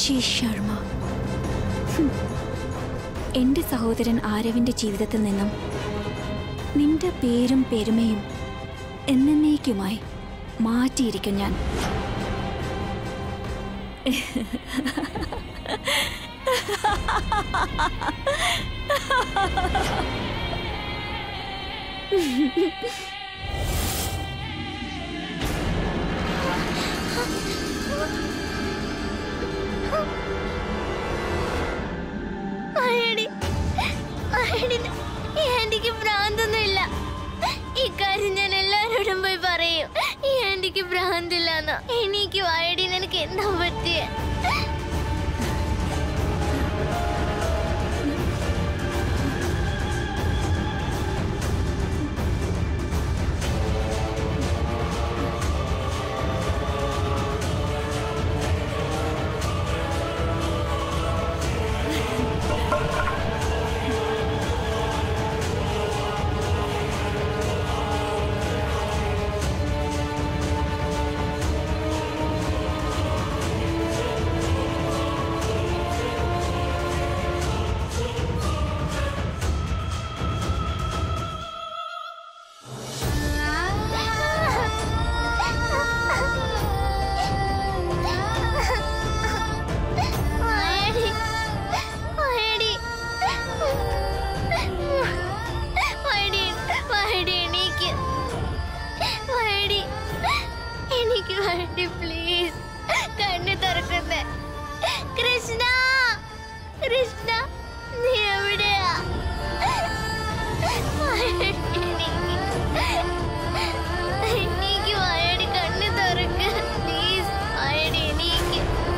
She Sharma ഹും. എന്റെ സഹോദരൻ ആരവിന്റെ ജീവിതത്തിൽ നിന്നും നിന്റെ പേരും പെരുമയും എന്നേക്കുമായി മാറ്റിയിരിക്കും ഞാൻ ആന്റി, ആന്റി, ഈ ആന്റിക്ക് ഭ്രാന്തൊന്നുമില്ല ഇക്കാര്യം ഞാൻ എല്ലാരോടും പോയി പറയും ഈ ആന്റിക്ക് ഭ്രാന്തില്ലെന്നോ എനിക്ക് വായടി നിനക്ക് എന്താ പറ്റിയ വായടി, വായടി. വായടി, വായടി, എണീക്ക്. വായടി, എനിക്ക് വേണ്ടി പ്ലീസ് കണ്ണു തുറക്കുന്നേ കൃഷ്ണ കൃഷ്ണ നീ എവിടെയാ വായടി, എണീക്ക്. എണീക്ക് വായടി കണ്ണു തുറക്ക് പ്ലീസ് വായടി എണീക്ക്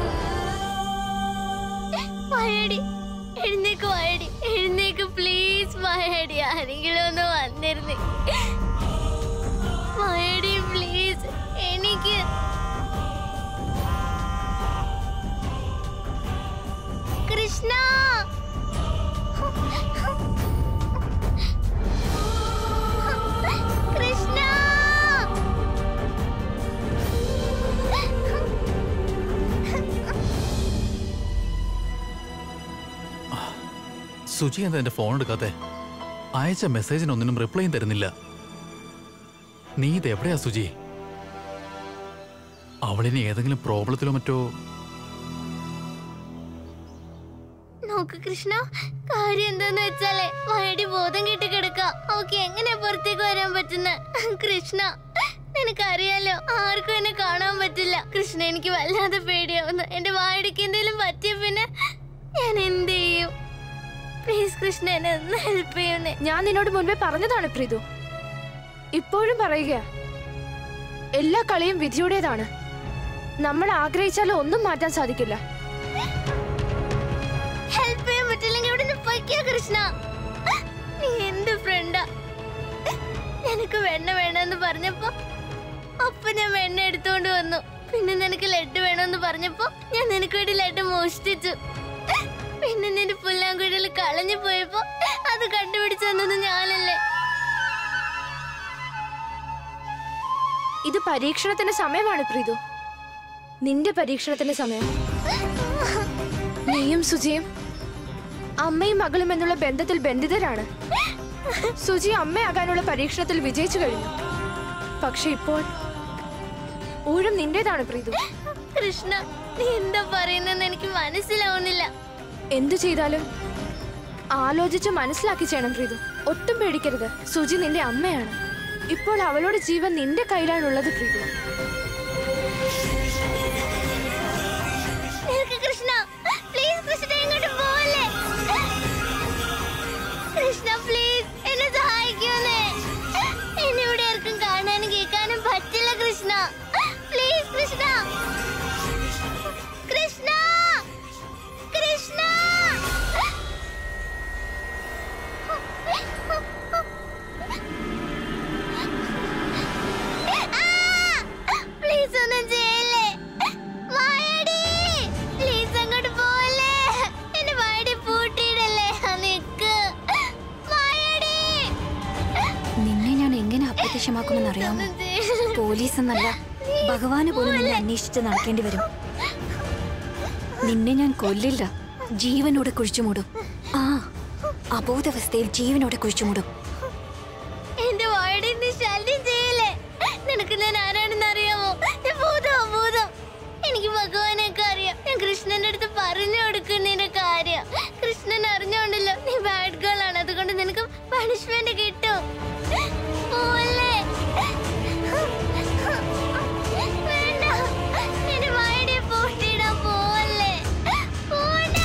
വായടി എഴുന്നേക്ക് വായടി എഴുന്നേക്ക് പ്ലീസ് വായടി ആരെങ്കിലും ഒന്ന് വന്നിരുന്നേ വായടി പ്ലീസ് എനിക്ക് കൃഷ്ണ കൃഷ്ണ സുചി എന്താ എന്റെ ഫോൺ എടുക്കാത്തെ അയച്ച മെസ്സേജിനൊന്നിനും റിപ്ലൈയും തരുന്നില്ല നീ ഇത് എവിടെയാ സുചി അവളിനി ഏതെങ്കിലും പ്രോബ്ലത്തിലോ മറ്റോ നോക്ക് കൃഷ്ണ കാര്യം എന്താന്ന് വെച്ചാലേ വയടി ബോധം കെട്ടി കിടക്ക ഓക്കെ എങ്ങനെയാ പുറത്തേക്ക് വരാൻ പറ്റുന്ന കൃഷ്ണ നിനക്കറിയാലോ ആർക്കും എന്നെ കാണാൻ പറ്റില്ല കൃഷ്ണ എനിക്ക് വല്ലാതെ പേടിയാവുന്നു എന്റെ വായടിക്ക് എന്തെങ്കിലും പറ്റിയ പിന്നെ ഞാൻ എന്ത് ചെയ്യും പ്ലീസ് കൃഷ്ണ എന്നെ ഒന്ന് ഹെൽപ്പ് ചെയ്യുന്നേ ഞാൻ നിന്നോട് മുൻപേ പറഞ്ഞതാണ് പ്രീതു ഇപ്പോഴും പറയുക എല്ലാ കളിയും വിധിയുടേതാണ് നമ്മൾ ആഗ്രഹിച്ചാലും ഒന്നും മാറ്റാൻ സാധിക്കില്ല ഹെൽപ്പ് ചെയ്യാൻ പറ്റില്ലെങ്കിൽ ഇവിടെ നിന്ന് പൊയ്ക്കോ കൃഷ്ണ നീ എന്ത് ഫ്രണ്ടാ നിനക്ക് വെണ്ണ വേണമെന്ന് പറഞ്ഞപ്പോ അപ്പൊ ഞാൻ വെണ്ണ എടുത്തോണ്ട് വന്നു പിന്നെ നിനക്ക് ലഡ്ഡു വേണമെന്ന് പറഞ്ഞപ്പോ ഞാൻ നിനക്ക് വേണ്ടി ലഡ്ഡു മോഷ്ടിച്ചു പിന്നെ നിന്റെ പുല്ലാങ്കുഴൽ കളഞ്ഞു പോയപ്പോ അത് കണ്ടുപിടിച്ചു തന്നത് ഞാനല്ലേ ഇത് പരീക്ഷണത്തിന്റെ സമയമാണ് പ്രീതു നിന്റെ പരീക്ഷണത്തിന്റെ സമയം നീയും സുജിയും അമ്മയും മകളും എന്നുള്ള ബന്ധത്തിൽ ബന്ധിതരാണ് സുജി അമ്മയാകാനുള്ള പരീക്ഷണത്തിൽ വിജയിച്ചു കഴിഞ്ഞു പക്ഷെ ഇപ്പോൾ ഊഴം നിന്റേതാണ് പ്രീതു കൃഷ്ണ നീ എന്താ പറയുന്നെന്ന് എനിക്ക് മനസ്സിലാവുന്നില്ല എന്തു ചെയ്താലും ആലോചിച്ച് മനസ്സിലാക്കി ചെയ്യണം പ്രീതു ഒട്ടും പേടിക്കരുത് സുജി നിന്റെ അമ്മയാണ് ഇപ്പോൾ അവളുടെ ജീവൻ നിന്റെ കയ്യിലാണുള്ളത് പ്രീതു നിനക്ക് കൃഷ്ണ പ്ലീസ് കൃഷ്ണ ഇങ്ങോട്ട് പോവല്ലേ കൃഷ്ണ പ്ലീസ് എന്നെ സഹായിക്കൂന്നേ എന്നെ ഇവിടെ ആർക്കും കാണാനും കേൾക്കാനും പറ്റില്ല കൃഷ്ണ പ്ലീസ് കൃഷ്ണ കൃഷ്ണ കൃഷ്ണ പ്ലീസ് ഒന്നും ചെയ്യല്ലേ വായടി പ്ലീസ് അങ്ങോട്ട് പോവല്ലേ എന്റെ വായടി പൂട്ടിയിടല്ലേ നിക്ക് വായടി നിന്നെ ഞാൻ എങ്ങനെ അപ്രത്യക്ഷമാക്കുമെന്ന് അറിയാമോ ഒന്നും ചെയ്യല്ലേ. പോലീസ് എന്നല്ല ഭഗവാന് പോലും നിന്നെ അന്വേഷിച്ച് നടക്കേണ്ടി വരും നിന്നെ ഞാൻ കൊല്ലില്ല ജീവനോടെ കുഴിച്ചുമൂടും ആ അബോധാവസ്ഥയിൽ ജീവനോടെ കുഴിച്ചുമൂടും എന്റെ വായുടെ നീ ശല്യം ചെയ്യല്ലേ നിനക്ക് ഞാൻ ആരാണെന്ന് അറിയാമോ ഞാൻ ഭൂതം ഭൂതം എനിക്ക് ഭഗവാനൊക്കെ അറിയാം ഞാൻ കൃഷ്ണന്റെ അടുത്ത് പറഞ്ഞു കൊടുക്കുന്നതിന്റെ കാര്യം കൃഷ്ണൻ അറിഞ്ഞോണ്ടല്ലോ നീ ബാഡ് ഗേൾ ആണ് അതുകൊണ്ട് നിനക്ക് പണിഷ്മെന്റ് കിട്ടും പോവല്ലേ? വേണ്ട എന്റെ വായുടെ പൂട്ടിയിടാൻ പോവല്ലേ പോണ്ട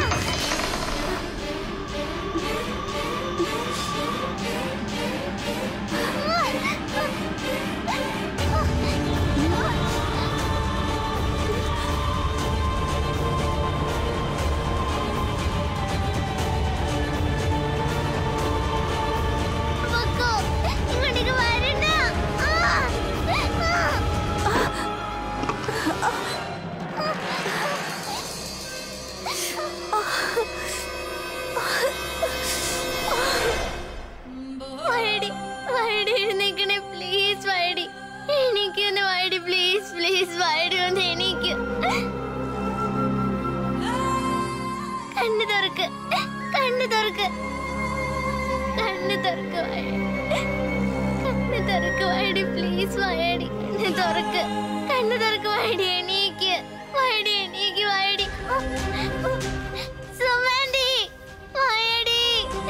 പൊക്കോ. ഇങ്ങോട്ടേക്ക് വരണ്ട. ആ. ആ. വയടി വയടി എഴുന്നേക്കണേ പ്ലീസ് വയടി എനിക്കൊന്ന് വയടി പ്ലീസ് പ്ലീസ് വയടി ഒന്ന് എനിക്ക് കണ്ണു തുറക്ക് കണ്ണു തുറക്ക് കണ്ണു തുറക്ക് വയടി കണ്ണു തുറക്ക് വയടി പ്ലീസ് വയടി കണ്ണു തുറക്ക് കണ്ണു തുറക്ക് വയടി എണീക്ക് വയടി എണീക്ക് വയടി സുമന്തി വയടി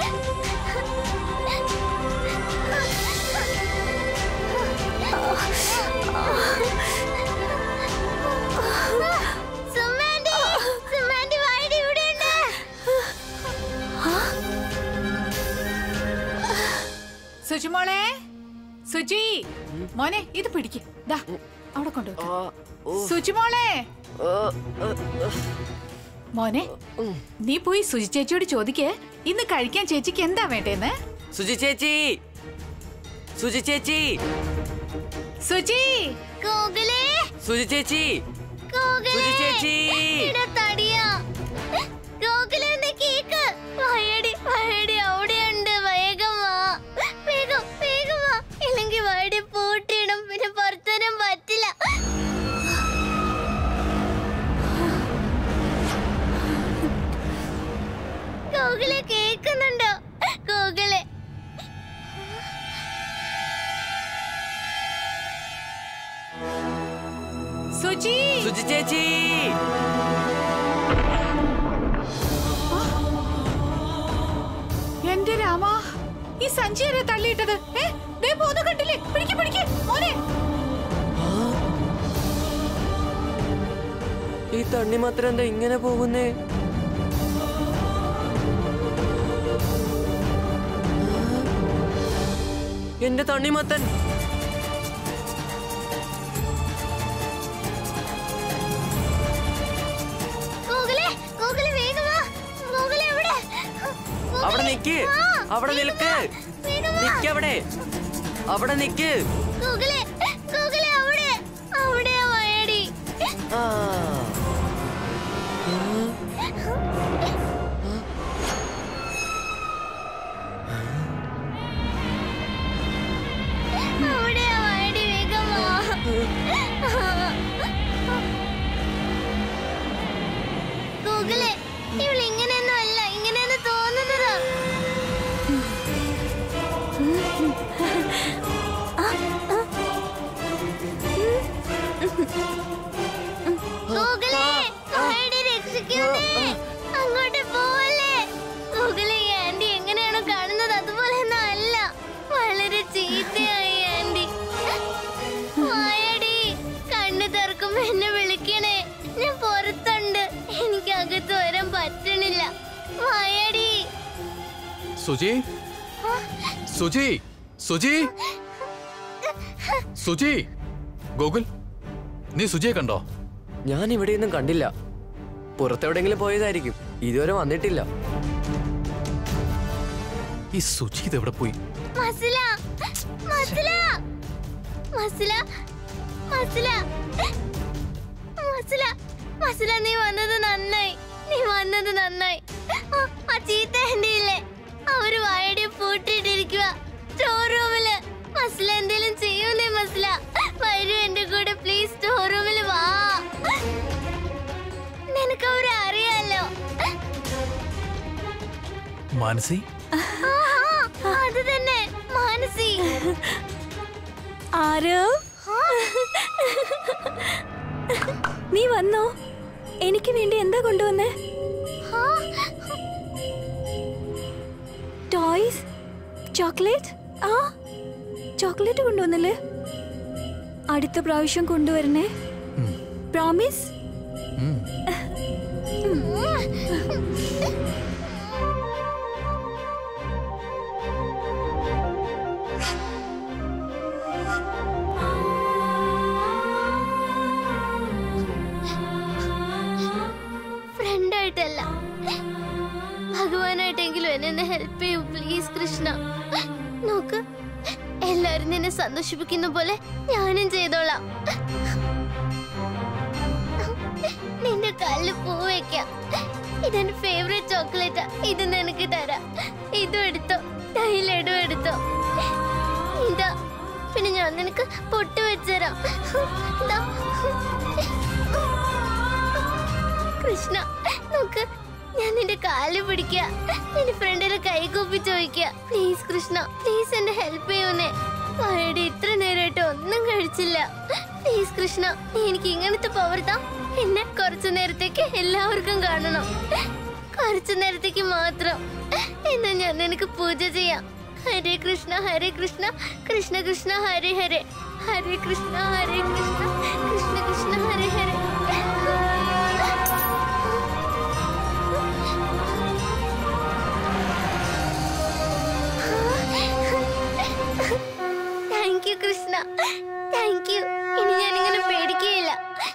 സുമന്തി സുമന്തി വയടി ഇവിടെയുണ്ട് സുജിമോളെ സുജി മോനെ ഇത് പിടിക്ക് ദാ അവിടെ കൊണ്ടുവെക്ക സുജിമോളെ മോനെ നീ പോയി സുജി ചേച്ചിയോട് ചോദിക്ക് ഇന്ന് കഴിക്കാൻ ചേച്ചിക്ക് എന്താ വേണ്ടേന്ന് സുജി ചേച്ചി സുജി ചേച്ചി സുജി ഗോകുലേ സുജി ചേച്ചി ഗോകുലേ സുജി ചേച്ചി എടാ തടിയാ ഗോകുലേ ഒന്ന് കേക്ക് വയടി വയടി അവിടെയുണ്ട് വേഗം വാ വേഗം വേഗം വാ ഇല്ലെങ്കിൽ വയടി പൂട്ടിയിടും പിന്നെ പുറത്തുവരാൻ പറ്റില്ല ഗോകുലെ കേക്കുന്നുണ്ടോ ഗോകുലെ സുജി സുജി ചേച്ചി എന്റെ രാമ ഈ സഞ്ചിയരെ തള്ളിയിട്ടത് ഏ ദേ പോന്നു കണ്ടില്ലേ പിടിക്ക് പിടിക്ക് മോനെ ഈ തണ്ണിമത്തൻ എന്താ ഇങ്ങനെ പോകുന്നേ എന്റെ തണ്ണിമത്തൻ ഗോകുലെ ഗോകുലെ വേഗം വാ ഗോകുലെ എവിടെ അവിടെ നിക്ക് അവിടെ നിൽക്ക് നിക്കവിടെ അവിടെ നിക്ക് ഗോകുലെ ഗോകുലെ അവിടെ അവിടെയാ വയടി ആ അവിടെയാ വയടി വേഗം വാ ഗോകുലെ ഇവൾ ഇങ്ങനെയൊന്നും അല്ല ഇങ്ങനെയൊന്നും തോന്നുന്നതാ ഗോകുലേ വയടി രക്ഷിക്കുന്നേ അങ്ങോട്ട് പോവല്ലേ ഗോകുലെ ഈ ആന്റി എങ്ങനെയാണോ കാണുന്നത് അതുപോലെയൊന്നും അല്ല വളരെ ചീത്തയായി ആന്റി വായടി കണ്ണു തുറക്കുമ്പോ എന്നെ വിളിക്കണേ ഞാൻ പുറത്തുണ്ട് എനിക്ക് അകത്ത് വരാൻ പറ്റണില്ല വായടി സുജി സുജി സുജി സുജി ഗോകുൽ നീ സുജിയെ കണ്ടോ ഞാൻ ഇവിടെയൊന്നും കണ്ടില്ല പുറത്തെവിടെങ്കിലും പോയതായിരിക്കും ഇതുവരെ വന്നിട്ടില്ല ഈ സുജി ഇത് എവിടെ പോയി മസില മസില മസില മസില മസില മസില നീ വന്നത് നന്നായി നീ വന്നത് നന്നായി ആ, ആ ചീത്ത എന്റെ ഇല്ലേ അവര് വായടി പൂട്ടിയിട്ടിരിക്കുക സ്റ്റോർ റൂമില് മസില എന്തേലും ചെയ്യൂലേ മസില വരൂ എന്റെ കൂടെ പ്ലീസ് സ്റ്റോർ റൂമിൽ വാ നിനക്ക് അവരെ അറിയാലോ മാനസി ആ, ആ, അത് തന്നെ മാനസി ആരവ് നീ വന്നോ എനിക്ക് വേണ്ടി എന്താ കൊണ്ടുവന്നേ ആ, ടോയ്സ് ചോക്ലേറ്റ് ആ ചോക്ലേറ്റ് കൊണ്ടുവന്നല്ലേ അടുത്ത പ്രാവശ്യം കൊണ്ടുവരണേ പ്രോമിസ് ഉം. ഫ്രണ്ടായിട്ടല്ല ഭഗവാനായിട്ടെങ്കിലും എന്നെ ഒന്ന് ഹെൽപ്പ് ചെയ്യൂ പ്ലീസ് കൃഷ്ണ നോക്ക് എല്ലാരും നിന്നെ സന്തോഷിപ്പിക്കുന്ന പോലെ ഞാനും ചെയ്തോളാം നിന്റെ കല്ല് പൂ വെക്കാം ഇതെന്റെ ഫേവറേറ്റ് ചോക്ലേറ്റാ ഇത് നിനക്ക് തരാം ഇതും എടുത്തോ ദൈ ലഡു എടുത്തോ ഇതാ പിന്നെ ഞാൻ നിനക്ക് പൊട്ട് വെച്ചുതരാം ഇതാ. കൃഷ്ണ നോക്ക് ഞാൻ നിന്റെ കാല് പിടിക്കുക നിന്റെ ഫ്രണ്ടിനെ കൈ കൂപ്പി ചോദിക്കുക പ്ലീസ് കൃഷ്ണ പ്ലീസ് എന്നെ ഹെൽപ്പ് ചെയ്യൂന്നേ വായടി ഇത്ര നേരമായിട്ട് ഒന്നും കഴിച്ചില്ല പ്ലീസ് കൃഷ്ണ നീ എനിക്ക് ഇങ്ങനത്തെ പവർ താ എന്നെ കുറച്ചു നേരത്തേക്ക് എല്ലാവർക്കും കാണണം കുറച്ചു നേരത്തേക്ക് മാത്രം എന്നാ ഞാൻ നിനക്ക് പൂജ ചെയ്യാം Hare Krishna Hare Krishna Krishna Krishna Hare Hare Hare Krishna Hare Krishna Krishna Krishna Hare Hare thank you Krishna thank you ഇനി ഞാനിങ്ങനെ പേടിക്കുകയില്ല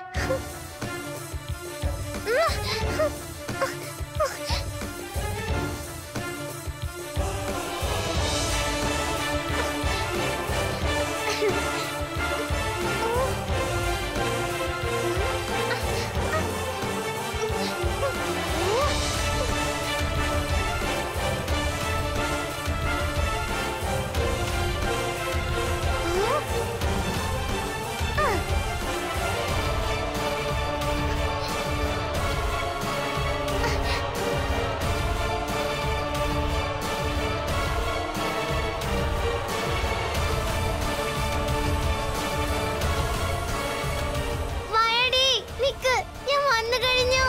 വായടി നിക്ക് ഞാൻ വന്നു കഴിഞ്ഞു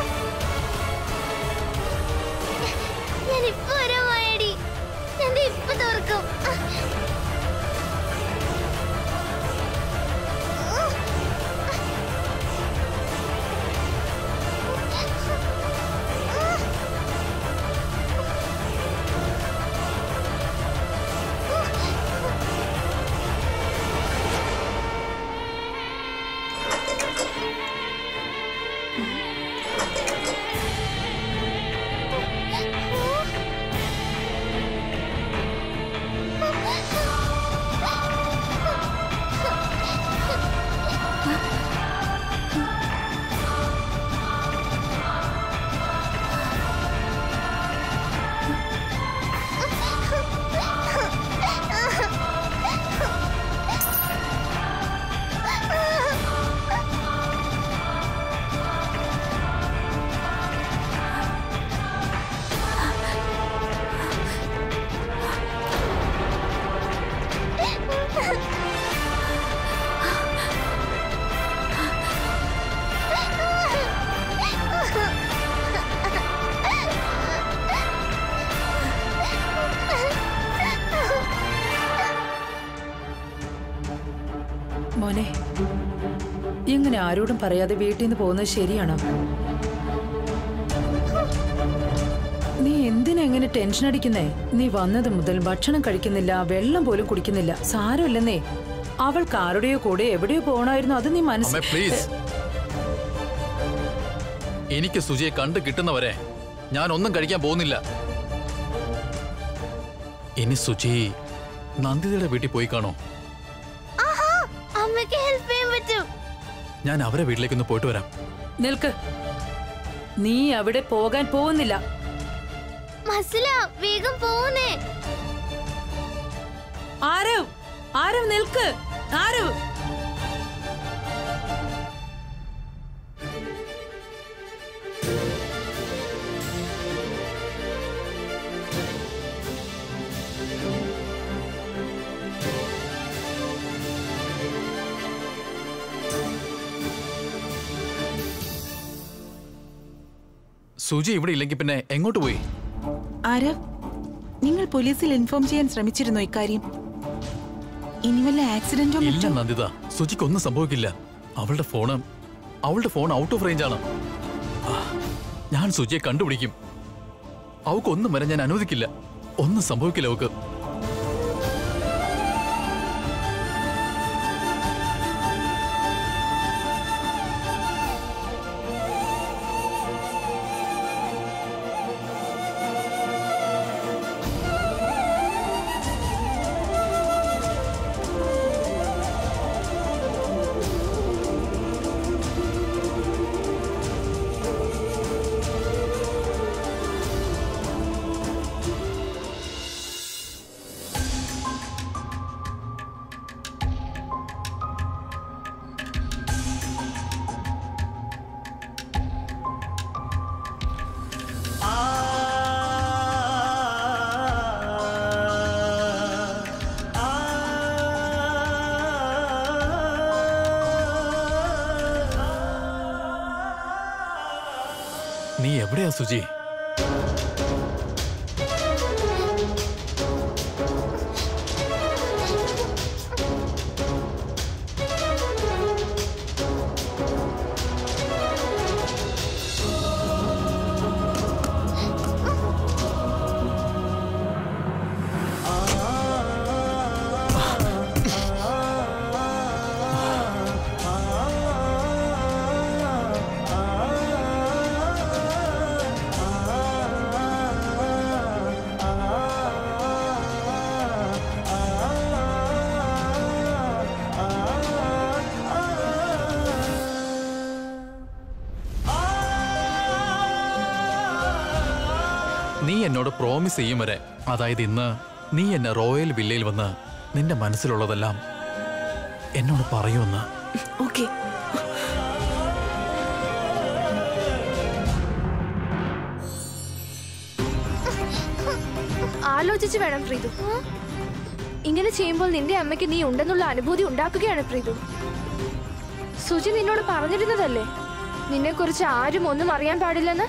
ഞാൻ ഇപ്പൊ വരാം വായടി ഞാൻ ദേ ഇപ്പൊ തുറക്കും മോനെ ഇങ്ങനെ ആരോടും പറയാതെ വീട്ടിൽ നിന്ന് പോകുന്നത് ശരിയാണോ നീ എന്തിനാ എങ്ങനെ ടെൻഷൻ അടിക്കുന്നേ നീ വന്നത് മുതൽ ഭക്ഷണം കഴിക്കുന്നില്ല വെള്ളം പോലും കുടിക്കുന്നില്ല സാരമില്ലെന്നേ അവൾക്ക് ആരുടെയോ കൂടെ എവിടെയോ പോകണമായിരുന്നു അത് നീ അമ്മേ മനസ്സിൽ പ്ലീസ് എനിക്ക് സുജിയെ കണ്ടു കിട്ടുന്നവരെ ഞാൻ ഒന്നും കഴിക്കാൻ പോകുന്നില്ല ഇനി സുജി നന്ദിതയുടെ വീട്ടിൽ പോയി കാണോ ആഹാ അമ്മയ്ക്ക് ഹെൽപ്പ് ചെയ്യാൻ പറ്റും ഞാൻ അവരെ വീട്ടിലേക്കൊന്ന് പോയിട്ട് വരാം നിൽക്ക് നീ അവിടെ പോകാൻ പോകുന്നില്ല മസില വേഗം പോകുന്നേ ആരവ് ആരവ് നിൽക്ക് ആരവ് സുജി ഇവിടെ ഇല്ലെങ്കിൽ പിന്നെ എങ്ങോട്ട് പോയി ആരാ നിങ്ങൾ പോലീസിൽ ഇൻഫോം ചെയ്യാൻ ശ്രമിച്ചിരുന്നോ ഇക്കാര്യം ഇനി വല്ല ആക്സിഡന്റോ ഇല്ല മറ്റോ നന്ദിത സുജിക്ക് ഒന്നും സംഭവിക്കില്ല അവളുടെ ഫോണ് അവളുടെ ഫോൺ ഔട്ട് ഓഫ് റേഞ്ച് ആണ് ആ, ഞാൻ സുജിയെ കണ്ടുപിടിക്കും അവക്കൊന്നും വരെ ഞാൻ അനുവദിക്കില്ല ഒന്നും സംഭവിക്കില്ല അവക്ക് നീ എവിടെയാ സുജി നീ എന്നോട് പ്രോമിസ് ചെയ്യും വരെ അതായത് ഇന്ന് നീ എന്നെ റോയൽ വില്ലയിൽ വന്ന് നിന്റെ മനസ്സിലുള്ളതെല്ലാം എന്നോട് പറയുമെന്ന് ഓക്കെ ആലോചിച്ച് വേണം പ്രീതു ഇങ്ങനെ ചെയ്യുമ്പോൾ നിന്റെ അമ്മയ്ക്ക് നീ ഉണ്ടെന്നുള്ള അനുഭൂതി ഉണ്ടാക്കുകയാണ് പ്രീതു സുജി നിന്നോട് പറഞ്ഞിരുന്നതല്ലേ നിന്നെ കുറിച്ച് ആരും ഒന്നും അറിയാൻ പാടില്ലെന്ന്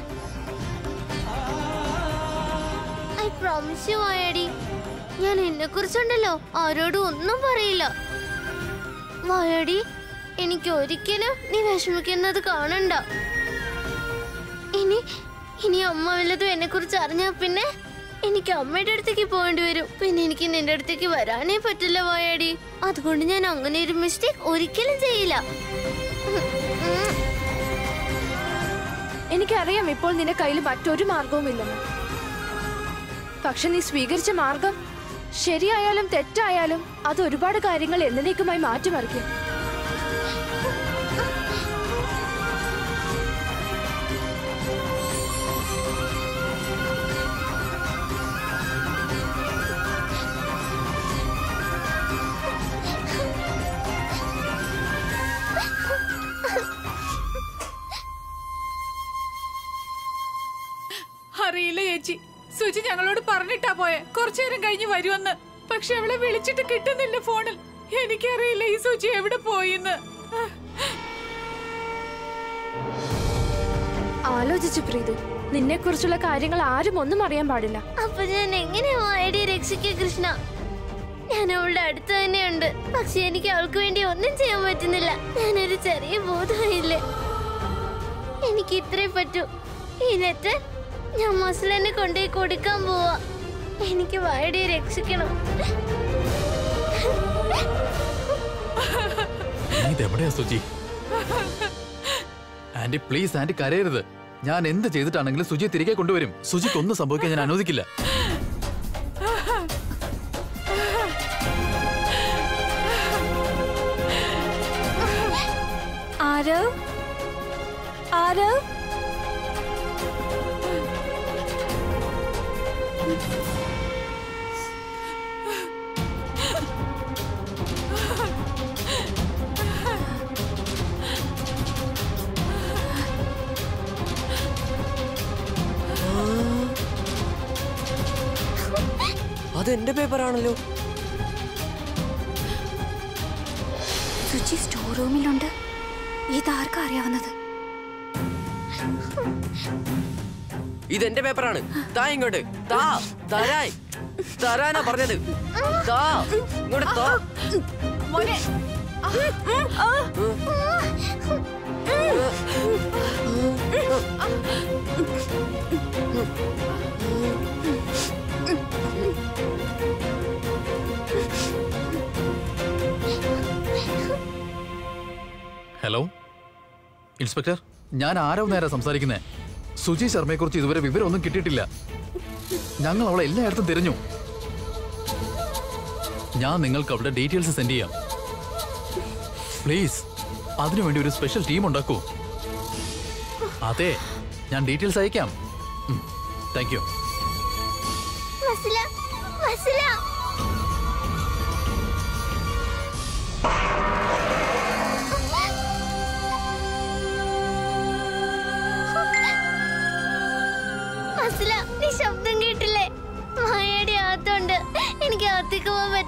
ഐ പ്രോമിസ് യു വായാടി ഞാൻ എന്നെ കുറിച്ചുണ്ടല്ലോ ആരോടും ഒന്നും പറയില്ല വായാടി എനിക്ക് ഒരിക്കലും നീ വിഷമിക്കുന്നത് കാണണ്ട ഇനി ഇനി അമ്മ വല്ലതും എന്നെ കുറിച്ച് അറിഞ്ഞാ പിന്നെ എനിക്ക് അമ്മയുടെ അടുത്തേക്ക് പോകേണ്ടി വരും പിന്നെ എനിക്ക് നിന്റെ അടുത്തേക്ക് വരാനേ പറ്റില്ല വായാടി അതുകൊണ്ട് ഞാൻ അങ്ങനെ ഒരു മിസ്റ്റേക്ക് ഒരിക്കലും ചെയ്യില്ല എനിക്കറിയാം ഇപ്പോൾ നിന്റെ കയ്യിൽ മറ്റൊരു മാർഗവുമില്ലെന്ന് പക്ഷെ നീ സ്വീകരിച്ച മാർഗം ശരിയായാലും തെറ്റായാലും അത് ഒരുപാട് കാര്യങ്ങൾ എന്നേക്കുമായി മാറ്റിമറിക്കും അറിയില്ല ചേച്ചി സുജി ഞങ്ങളോട് പറഞ്ഞിട്ടാ പോയെ കുറച്ചു നേരം കഴിഞ്ഞ് വരുമെന്ന് പക്ഷെ അവളെ വിളിച്ചിട്ട് കിട്ടുന്നില്ല ഫോണിൽ എനിക്കറിയില്ല ഈ സുജി എവിടെ പോയിന്ന് ആലോചിച്ചു പ്രീതു നിന്നെ കുറിച്ചുള്ള കാര്യങ്ങൾ ആരും ഒന്നും അറിയാൻ പാടില്ല അപ്പൊ ഞാൻ എങ്ങനെയാ വായടി രക്ഷിക്കുക കൃഷ്ണ ഞാൻ അവളുടെ അടുത്ത് തന്നെയുണ്ട് പക്ഷെ എനിക്ക് അവൾക്ക് വേണ്ടി ഒന്നും ചെയ്യാൻ പറ്റുന്നില്ല ഞാനൊരു ചെറിയ ബോധമായില്ലേ എനിക്ക് ഇത്രേ പറ്റൂ ഈ ലെറ്റർ ഞാൻ മസ്ലനെ കൊണ്ടുപോയി കൊടുക്കാൻ പോവാ എനിക്ക് വായടിയെ രക്ഷിക്കണം നീ ഇതെവിടെയാ സുജി ആന്റി പ്ലീസ് ആന്റി കരയരുത് ഞാൻ എന്ത് ചെയ്തിട്ടാണെങ്കിലും സുജിയെ തിരികെ കൊണ്ടുവരും സുജിക്ക് ഒന്നും സംഭവിക്കാൻ ഞാൻ അനുവദിക്കില്ല ആരവ് ആരവ് അത് എന്റെ പേപ്പറാണല്ലോ സുചി സ്റ്റോർ റൂമിലുണ്ട് ഇതാർക്കാ അറിയാവുന്നത് ഇത് എന്റെ പേപ്പറാണ് താ ഇങ്ങോട്ട് താ തരാൻ തരാനാ പറഞ്ഞത് താ ഇങ്ങോട്ട് താ മോനെ ഹലോ ഇൻസ്പെക്ടർ ഞാൻ ആരോ നേരെ സംസാരിക്കുന്നേ സുജി ശർമ്മയെ കുറിച്ച് ഇതുവരെ വിവരമൊന്നും കിട്ടിയിട്ടില്ല ഞങ്ങൾ അവളെ എല്ലായിടത്തും തിരഞ്ഞു ഞാൻ നിങ്ങൾക്ക് അവളുടെ ഡീറ്റെയിൽസ് സെൻഡ് ചെയ്യാം പ്ലീസ് അതിനുവേണ്ടി ഒരു സ്പെഷ്യൽ ടീം ഉണ്ടാക്കൂ അതെ ഞാൻ ഡീറ്റെയിൽസ് അയക്കാം താങ്ക് യു മസില മസില മസില നീ ശബ്ദം കേട്ടില്ലേ മായയുടെ അകത്തുണ്ട് എനിക്ക് അകത്തേക്ക് പോകാൻ